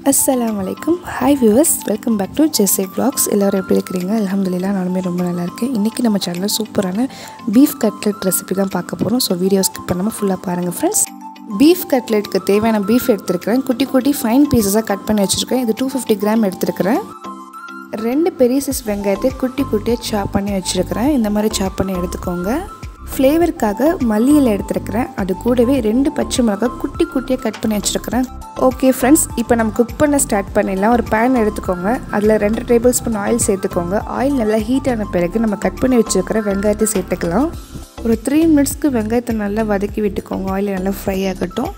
அஸ்ஸலாமு அலைக்கும் hi viewers welcome back to Jessie vlogs எல்லோரும் எப்படி இருக்கிறீங்க அல்ஹம்துலில்லாஹ் நானுமே ரொம்ப நல்லா இருக்கேன் இன்றைக்கி நம்ம சேனலில் சூப்பரான பீஃப் கட்லெட் ரெசிபி தான் பார்க்க போகிறோம் ஸோ வீடியோ ஸ்கிப் பண்ணாமல் ஃபுல்லாக பாருங்கள் ஃப்ரெண்ட்ஸ் பீஃப் கட்லெட்டுக்கு தேவையான பீஃப் எடுத்துருக்கிறேன் குட்டி குட்டி ஃபைன் பீசஸாக கட் பண்ணி வச்சுருக்கேன் இது டூ ஃபிஃப்டி கிராம் எடுத்துருக்கிறேன் ரெண்டு பெரிய சைஸ் வெங்காயத்தை குட்டி குட்டியாக சாப் பண்ணி வச்சுருக்கிறேன் இந்த மாதிரி சாப் பண்ணி எடுத்துக்கோங்க ஃப்ளேவருக்காக மல்லி இலை எடுத்துருக்கிறேன் அது கூடவே ரெண்டு பச்சை மிளகாய் குட்டி குட்டியாக கட் பண்ணி வச்சுருக்கிறேன் ஓகே ஃப்ரெண்ட்ஸ் இப்போ நம்ம குக் பண்ண ஸ்டார்ட் பண்ணிடலாம் ஒரு பேன் எடுத்துக்கோங்க அதில் ரெண்டு டேபிள் ஸ்பூன் ஆயில் சேர்த்துக்கோங்க ஆயில் நல்லா ஹீட் ஆன பிறகு நம்ம கட் பண்ணி வச்சுருக்கிற வெங்காயத்தை சேர்த்துக்கலாம் ஒரு த்ரீ மினிட்ஸ்க்கு வெங்காயத்தை நல்லா வதக்கி விட்டுக்கோங்க ஆயில் நல்லா ஃப்ரை ஆகட்டும்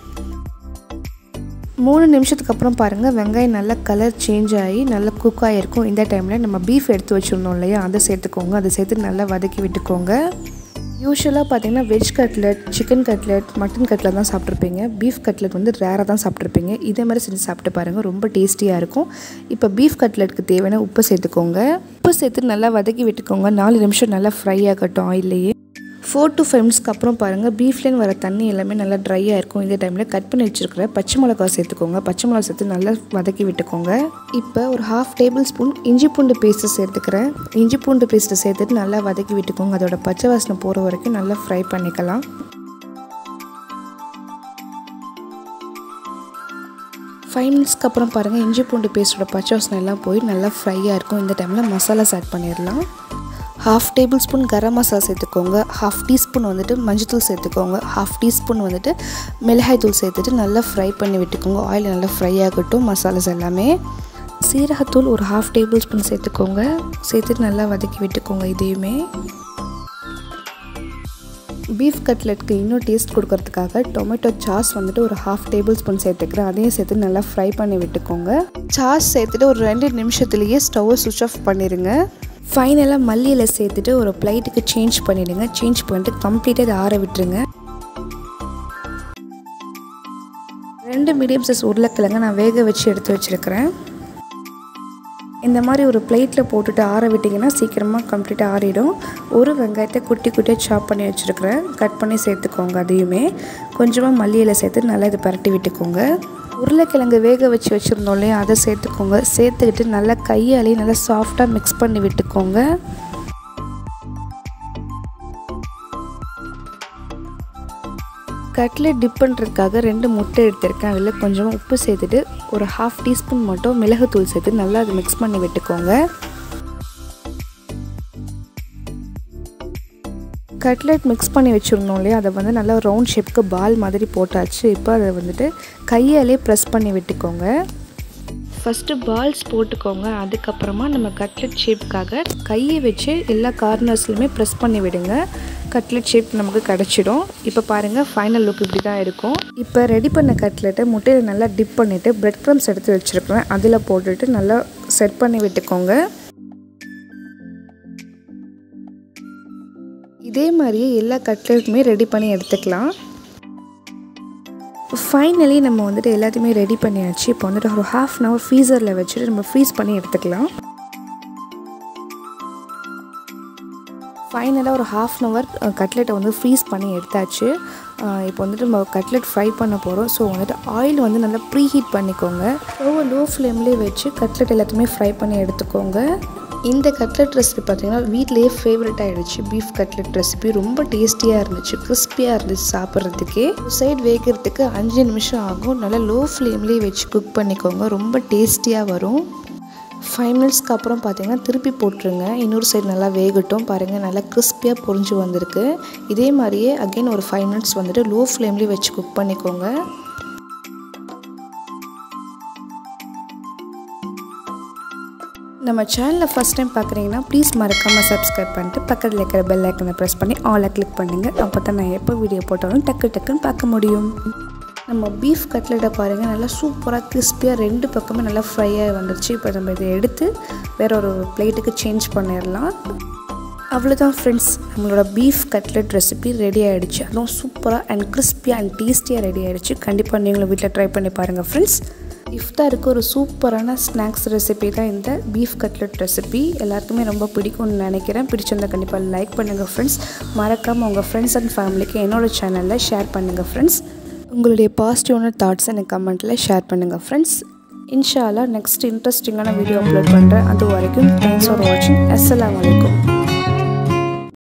மூணு நிமிஷத்துக்கு அப்புறம் பாருங்கள் வெங்காயம் நல்லா கலர் சேஞ்ச் ஆகி நல்லா குக் ஆகிருக்கும் இந்த டைமில் நம்ம பீஃப் எடுத்து வச்சுருந்தோம் இல்லையா அதை சேர்த்துக்கோங்க அதை சேர்த்து நல்லா வதக்கி விட்டுக்கோங்க யூஸ்வலாக பார்த்தீங்கன்னா veg cutlet chicken cutlet mutton cutlet தான் சாப்பிட்ருப்பீங்க பீஃப் கட்லெட் வந்து ரேராக தான் சாப்பிட்ருப்பீங்க இதே மாதிரி செஞ்சு சாப்பிட்டு பாருங்கள் ரொம்ப டேஸ்டியாக இருக்கும் இப்போ பீஃப் கட்லெட்டுக்கு தேவையான உப்பு சேர்த்துக்கோங்க உப்பு சேர்த்து நல்லா வதக்கி விட்டுக்கோங்க நாலு நிமிஷம் நல்லா ஃப்ரை ஆகட்டும் ஆயிலேயே ஃபோர் டு ஃபைவ் மினிட்ஸ்க்கு அப்புறம் பாருங்கள் பீஃப்லேருந்து வர தண்ணி எல்லாமே நல்லா ட்ரையாக இருக்கும் இந்த டைமில் கட் பண்ணி வச்சுருக்கிற பச்சை மிளகா சேர்த்துக்கோங்க பச்சை மிளகா சேர்த்து நல்லா வதக்கி விட்டுக்கோங்க இப்போ ஒரு ஹாஃப் டேபிள் ஸ்பூன் இஞ்சி பூண்டு பேஸ்ட்டு சேர்த்துக்கிறேன் இஞ்சி பூண்டு பேஸ்ட்டு சேர்த்துட்டு நல்லா வதக்கி விட்டுக்கோங்க அதோட பச்சை வாசனை போகிற வரைக்கும் நல்லா ஃப்ரை பண்ணிக்கலாம் ஃபைவ் மினிட்ஸ்க்கு அப்புறம் பாருங்கள் இஞ்சி பூண்டு பேஸ்ட்டோட பச்சை வாசனை எல்லாம் போய் நல்லா ஃப்ரையாக இருக்கும் இந்த டைமில் மசாலாஸ் ஆட் பண்ணிடலாம் half table spoon garam masala சேர்த்துக்கோங்க ஹாஃப் டீஸ்பூன் வந்துட்டு மஞ்சத்தூள் சேர்த்துக்கோங்க ஹாஃப் டீஸ்பூன் வந்துட்டு மிளகாய் தூள் சேர்த்துட்டு நல்லா ஃப்ரை பண்ணி விட்டுக்கோங்க ஆயில் நல்லா ஃப்ரை ஆகட்டும் மசாலாஸ் எல்லாமே சீரகத்தூள் ஒரு ஹாஃப் டேபிள் ஸ்பூன் சேர்த்துக்கோங்க சேர்த்துட்டு நல்லா வதக்கி விட்டுக்கோங்க இதையுமே பீஃப் கட்லெட்க்கு இன்னும் டேஸ்ட் கொடுக்கறதுக்காக டொமேட்டோ சாஸ் வந்துட்டு ஒரு ஹாஃப் டேபிள் ஸ்பூன் சேர்த்துக்கிறேன் அதையும் சேர்த்து நல்லா ஃப்ரை பண்ணி விட்டுக்கோங்க சாஸ் சேர்த்துட்டு ஒரு ரெண்டு நிமிஷத்துலேயே ஸ்டவ்வை சுவிச் ஆஃப் பண்ணிடுங்க ஃபைனலாக மல்லியில் சேர்த்துட்டு ஒரு பிளைட்டுக்கு சேஞ்ச் பண்ணிவிடுங்க சேஞ்ச் பண்ணிட்டு கம்ப்ளீட்டாக இதை ஆற விட்டுருங்க ரெண்டு மீடியம் சைஸ் உருளைக்கிழங்கு நான் வேக வச்சு எடுத்து வச்சுருக்கிறேன் இந்த மாதிரி ஒரு பிளேட்டில் போட்டுட்டு ஆற விட்டிங்கன்னா சீக்கிரமாக கம்ப்ளீட்டாக ஆறிடும் ஒரு வெங்காயத்தை குட்டி குட்டியாக சாப் பண்ணி வச்சுருக்கிறேன் கட் பண்ணி சேர்த்துக்கோங்க அதையுமே கொஞ்சமாக மல்லியில் சேர்த்து நல்லா இதை பரட்டி விட்டுக்கோங்க உருளைக்கிழங்கு வேக வச்சு வச்சுருந்தோம் இல்லையா அதை சேர்த்துக்கோங்க சேர்த்துக்கிட்டு நல்லா கையாலேயே நல்லா சாஃப்டாக மிக்ஸ் பண்ணி விட்டுக்கோங்க கட்லெட் டிப் பண்ணுறதுக்காக ரெண்டு முட்டை எடுத்திருக்கேன் அதில் கொஞ்சமாக உப்பு சேர்த்துட்டு ஒரு ஹாஃப் டீஸ்பூன் மட்டும் மிளகுத்தூள் சேர்த்து நல்லா அதை மிக்ஸ் பண்ணி விட்டுக்கோங்க கட்லெட் மிக்ஸ் பண்ணி வச்சுருந்தோம் இல்லையா அதை வந்து நல்லா ரவுண்ட் ஷேப்புக்கு பால் மாதிரி போட்டாச்சு இப்போ அதை வந்துட்டு கையாலே ப்ரெஸ் பண்ணி விட்டுக்கோங்க ஃபஸ்ட்டு பால்ஸ் போட்டுக்கோங்க அதுக்கப்புறமா நம்ம கட்லெட் ஷேப்புக்காக கையை வச்சு எல்லா கார்னர்ஸ்லையுமே ப்ரெஸ் பண்ணி விடுங்க கட்லெட் ஷேப் நமக்கு கிடச்சிடும் இப்போ பாருங்கள் ஃபைனல் லுக் இப்படி தான் இருக்கும் இப்போ ரெடி பண்ண கட்லெட்டை முட்டையில் நல்லா டிப் பண்ணிவிட்டு பிரெட் க்ரம்ஸ் எடுத்து வச்சுருக்கேன் அதில் போட்டுட்டு நல்லா செட் பண்ணி விட்டுக்கோங்க இதே மாதிரியே எல்லா கட்லெட்டுமே ரெடி பண்ணி எடுத்துக்கலாம் ஃபைனலி நம்ம வந்துட்டு எல்லாத்தையுமே ரெடி பண்ணியாச்சு இப்போ வந்துட்டு ஒரு ஹாஃப் அன் ஹவர் ஃப்ரீசரில் வச்சுட்டு நம்ம ஃப்ரீஸ் பண்ணி எடுத்துக்கலாம் ஃபைனலாக ஒரு ஹாஃப் அன் ஹவர் கட்லெட்டை வந்து ஃப்ரீஸ் பண்ணி எடுத்தாச்சு இப்போ வந்துட்டு நம்ம கட்லெட் ஃப்ரை பண்ண போகிறோம் ஸோ வந்துட்டு ஆயில் வந்து நல்லா ப்ரீ ஹீட் பண்ணிக்கோங்க ஸ்டவ்வை லோ ஃப்ளேம்லேயே வச்சு கட்லெட் எல்லாத்தையுமே ஃப்ரை பண்ணி எடுத்துக்கோங்க இந்த கட்லெட் ரெசிபி பார்த்தீங்கன்னா வீட்லேயே ஃபேவரட் ஆகிடுச்சு பீஃப் கட்லெட் ரெசிபி ரொம்ப டேஸ்டியாக இருந்துச்சு கிறிஸ்பியாக இருந்துச்சு சாப்பிட்றதுக்கே சைடு வேகிறதுக்கு அஞ்சு நிமிஷம் ஆகும் நல்லா லோ ஃப்ளேம்லேயே வச்சு குக் பண்ணிக்கோங்க ரொம்ப டேஸ்டியாக வரும் ஃபைவ் மினிட்ஸ்க்கு அப்புறம் பார்த்தீங்கன்னா திருப்பி போட்டுருங்க இன்னொரு சைடு நல்லா வேகட்டும் பாருங்கள் நல்லா கிறிஸ்பியாக பொரிஞ்சு வந்திருக்கு இதே மாதிரியே அகெயின் ஒரு ஃபைவ் மினிட்ஸ் வந்துட்டு லோ ஃப்ளேம்லேயே வச்சு குக் பண்ணிக்கோங்க நம்ம சேனலில் ஃபஸ்ட் டைம் பார்க்குறீங்கன்னா ப்ளீஸ் மறக்காமல் சப்ஸ்கிரைப் பண்ணிட்டு பக்கத்தில் இருக்கிற பெல் ஐக்கனை ப்ரெஸ் பண்ணி ஆலை கிளிக் பண்ணுங்கள் அப்போ தான் நான் எப்போ வீடியோ போட்டாலும் டக்கு டக்குன்னு பார்க்க முடியும் நம்ம பீஃப் கட்லெட்டை பாருங்கள் நல்லா சூப்பராக கிறிஸ்பியாக ரெண்டு பக்கமே நல்லா ஃப்ரையாக வந்துருச்சு இப்போ நம்ம இதை எடுத்து வேற ஒரு பிளேட்டுக்கு சேஞ்ச் பண்ணிடலாம் அவ்வளோதான் ஃப்ரெண்ட்ஸ் நம்மளோட பீஃப் கட்லெட் ரெசிபி ரெடி ஆகிடுச்சு அதுவும் சூப்பராக அண்ட் கிறிஸ்பியாக அண்ட் டேஸ்டியாக ரெடி ஆகிடுச்சு கண்டிப்பாக நீங்களும் வீட்டில் ட்ரை பண்ணி பாருங்கள் ஃப்ரெண்ட்ஸ் இஃப்தாருக்கு ஒரு சூப்பரான ஸ்நாக்ஸ் ரெசிபி தான் இந்த பீஃப் கட்லெட் ரெசிபி எல்லாருக்குமே ரொம்ப பிடிக்கும்னு நினைக்கிறேன் பிடிச்சிருந்தா கண்டிப்பாக லைக் பண்ணுங்கள் ஃப்ரெண்ட்ஸ் மறக்காமல் உங்கள் ஃப்ரெண்ட்ஸ் அண்ட் ஃபேமிலிக்கு என்னோடய சேனலில் ஷேர் பண்ணுங்கள் ஃப்ரெண்ட்ஸ் உங்களுடைய பாசிட்டிவான தாட்ஸ் எனக்கு கமெண்ட்டில் ஷேர் பண்ணுங்கள் ஃப்ரெண்ட்ஸ் இன்ஷால்லா நெக்ஸ்ட் இன்ட்ரெஸ்டிங்கான வீடியோ அப்லோட் பண்ணுறேன் அது வரைக்கும் தேங்க்ஸ் ஃபார் வாட்சிங் அஸ்ஸலாமு அலைக்கும்